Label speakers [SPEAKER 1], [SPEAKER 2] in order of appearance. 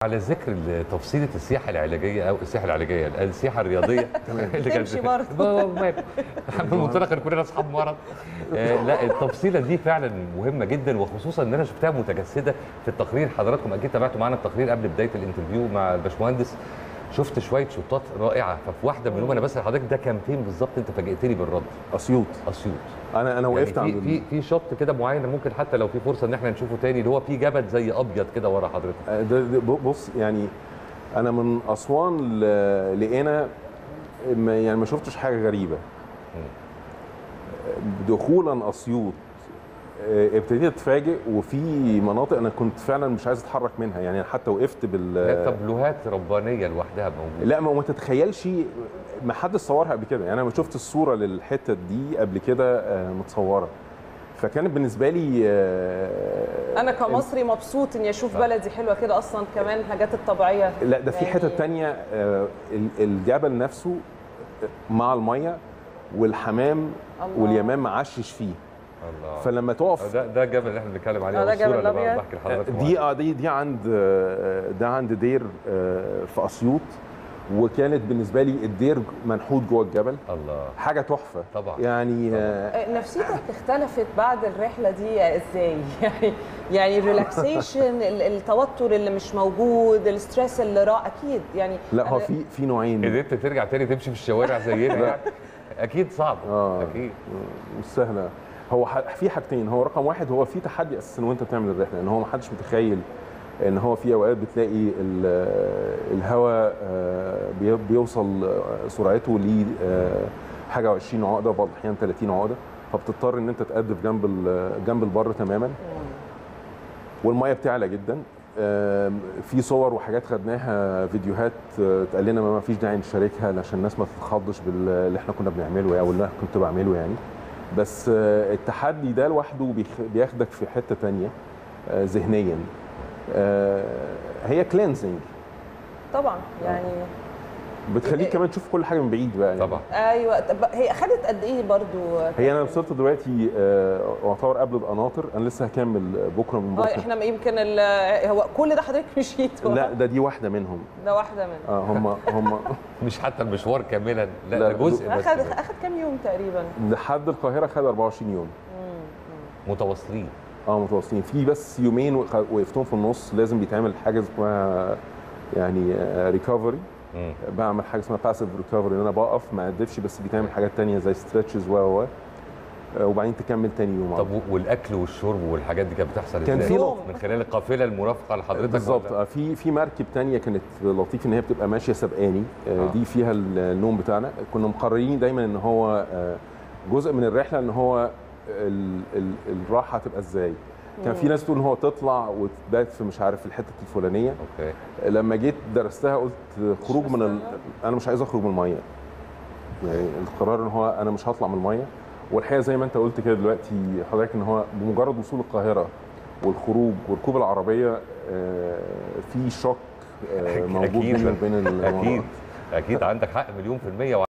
[SPEAKER 1] على ذكر تفصيله السياحه العلاجيه او السياحه العلاجيه السياحه الرياضيه اللي
[SPEAKER 2] تمشي برضه.
[SPEAKER 1] برضه من منطلق ان كلنا اصحاب مرض آه، لا التفصيله دي فعلا مهمه جدا وخصوصا ان انا شفتها متجسده في التقرير حضراتكم اكيد تابعتوا معانا التقرير قبل بدايه الانترفيو مع الباشمهندس شفت شويه شوطات رائعه ففي واحده منهم انا بسال حضرتك ده كان فين بالظبط انت فاجئتني بالرد
[SPEAKER 3] اسيوط
[SPEAKER 1] اسيوط
[SPEAKER 3] انا انا وقفت
[SPEAKER 1] يعني
[SPEAKER 3] عند
[SPEAKER 1] في في في شوت كده معين ممكن حتى لو في فرصه ان احنا نشوفه تاني اللي هو في جبل زي ابيض كده ورا حضرتك
[SPEAKER 3] ده ده بص يعني انا من اسوان ل- لقينا ما يعني ما شفتش حاجه غريبه دخولا اسيوط آه، ابتديت اتفاجئ وفي مناطق انا كنت فعلا مش عايز اتحرك منها يعني حتى وقفت
[SPEAKER 1] لا
[SPEAKER 3] بال
[SPEAKER 1] تابلوهات ربانيه لوحدها موجوده
[SPEAKER 3] لا ما ما تتخيلش ما حد صورها قبل كده يعني انا ما شفت الصوره للحته دي قبل كده آه، متصوره فكانت بالنسبه لي آه،
[SPEAKER 2] انا كمصري مبسوط اني اشوف بلدي حلوه كده اصلا كمان الحاجات الطبيعيه
[SPEAKER 3] لا ده في
[SPEAKER 2] يعني-
[SPEAKER 3] حته تانية آه، ال- الجبل نفسه مع الميه والحمام
[SPEAKER 2] الله.
[SPEAKER 3] واليمام معشش فيه
[SPEAKER 1] الله
[SPEAKER 3] فلما تقف
[SPEAKER 1] ده ده جبل اللي احنا بنتكلم عليه
[SPEAKER 2] آه،
[SPEAKER 1] أو
[SPEAKER 2] ده
[SPEAKER 1] الصورة
[SPEAKER 2] جبل
[SPEAKER 1] اللي
[SPEAKER 2] الأبيض.
[SPEAKER 1] بحكي لحضراتكم
[SPEAKER 3] دي اه دي دي عند آه، ده عند دير آه، في اسيوط وكانت بالنسبه لي الدير منحوت جوه الجبل
[SPEAKER 1] عنها. الله
[SPEAKER 3] حاجه تحفه
[SPEAKER 1] طبعا.
[SPEAKER 3] يعني
[SPEAKER 1] طبعا.
[SPEAKER 3] آه،
[SPEAKER 2] نفسيتك اختلفت بعد الرحله دي ازاي يعني يعني الريلاكسيشن ال- التوتر اللي مش موجود الستريس اللي راح اكيد يعني
[SPEAKER 3] لا هو
[SPEAKER 2] أنا-
[SPEAKER 3] في في نوعين
[SPEAKER 1] قدرت ترجع تاني تمشي في الشوارع زينا يعني اكيد صعب
[SPEAKER 3] آه.
[SPEAKER 1] اكيد
[SPEAKER 3] مش سهله هو ح- في حاجتين هو رقم واحد هو في تحدي اساسا وانت بتعمل الرحله ان هو ما حدش متخيل ان هو في اوقات بتلاقي ال- الهواء آه، بي- بيوصل آه، سرعته ل آه، حاجه و20 عقده بعض الاحيان 30 عقده فبتضطر ان انت تقدف جنب ال- جنب البر تماما والميه بتعلى جدا آم، في صور وحاجات خدناها فيديوهات آه، اتقال لنا ما فيش داعي نشاركها عشان الناس ما تتخضش باللي احنا كنا بنعمله او اللي انا كنت بعمله يعني بس آه، التحدي ده لوحده بيخ- بياخدك في حته تانية آه، ذهنيا آه، هي كلينزنج
[SPEAKER 2] طبعا يعني
[SPEAKER 3] بتخليك كمان تشوف كل حاجه من بعيد بقى يعني.
[SPEAKER 1] طبعا
[SPEAKER 2] ايوه طب هي اخذت قد ايه برضو
[SPEAKER 3] هي انا وصلت دلوقتي آه، اعتبر قبل القناطر انا لسه هكمل بكره من
[SPEAKER 2] اه
[SPEAKER 3] بكره
[SPEAKER 2] احنا يمكن ال- هو كل ده حضرتك مشيت
[SPEAKER 3] لا ده دي واحده منهم
[SPEAKER 2] ده واحده منهم
[SPEAKER 3] اه هم هم
[SPEAKER 1] مش حتى المشوار كاملا لا,
[SPEAKER 3] لا،
[SPEAKER 1] ده جزء بس
[SPEAKER 2] اخذ
[SPEAKER 1] منه.
[SPEAKER 2] اخذ كام يوم تقريبا
[SPEAKER 3] لحد القاهره خد 24 يوم
[SPEAKER 1] متواصلين
[SPEAKER 3] اه متواصلين في بس يومين وخ- وقفتهم في النص لازم بيتعمل حاجه اسمها يعني ريكفري
[SPEAKER 1] مم.
[SPEAKER 3] بعمل حاجه اسمها باسيف ريكفري ان انا بقف ما اقدفش بس بيتعمل حاجات تانية زي ستريتشز و و آه، وبعدين تكمل تاني يوم
[SPEAKER 1] طب و- والاكل والشرب والحاجات دي كانت بتحصل
[SPEAKER 3] كان
[SPEAKER 1] ازاي؟
[SPEAKER 3] في
[SPEAKER 2] نقطة.
[SPEAKER 1] من خلال القافله المرافقه لحضرتك
[SPEAKER 3] بالظبط
[SPEAKER 1] ولا؟
[SPEAKER 3] آه، في في مركب تانية كانت لطيف ان هي بتبقى ماشيه سبقاني آه،
[SPEAKER 1] آه.
[SPEAKER 3] دي فيها النوم بتاعنا كنا مقررين دايما ان هو آه، جزء من الرحله ان هو ال- ال- الراحه تبقى ازاي كان في ناس تقول ان هو تطلع وتبات في مش عارف الحته الفلانيه
[SPEAKER 1] اوكي
[SPEAKER 3] لما جيت درستها قلت خروج من ال... انا مش عايز اخرج من الميه يعني القرار ان هو انا مش هطلع من الميه والحقيقه زي ما انت قلت كده دلوقتي حضرتك ان هو بمجرد وصول القاهره والخروج وركوب العربيه آه، في شوك آه، موجود
[SPEAKER 1] أكيد.
[SPEAKER 3] بيني وبين الموضوع.
[SPEAKER 1] اكيد اكيد عندك حق مليون في الميه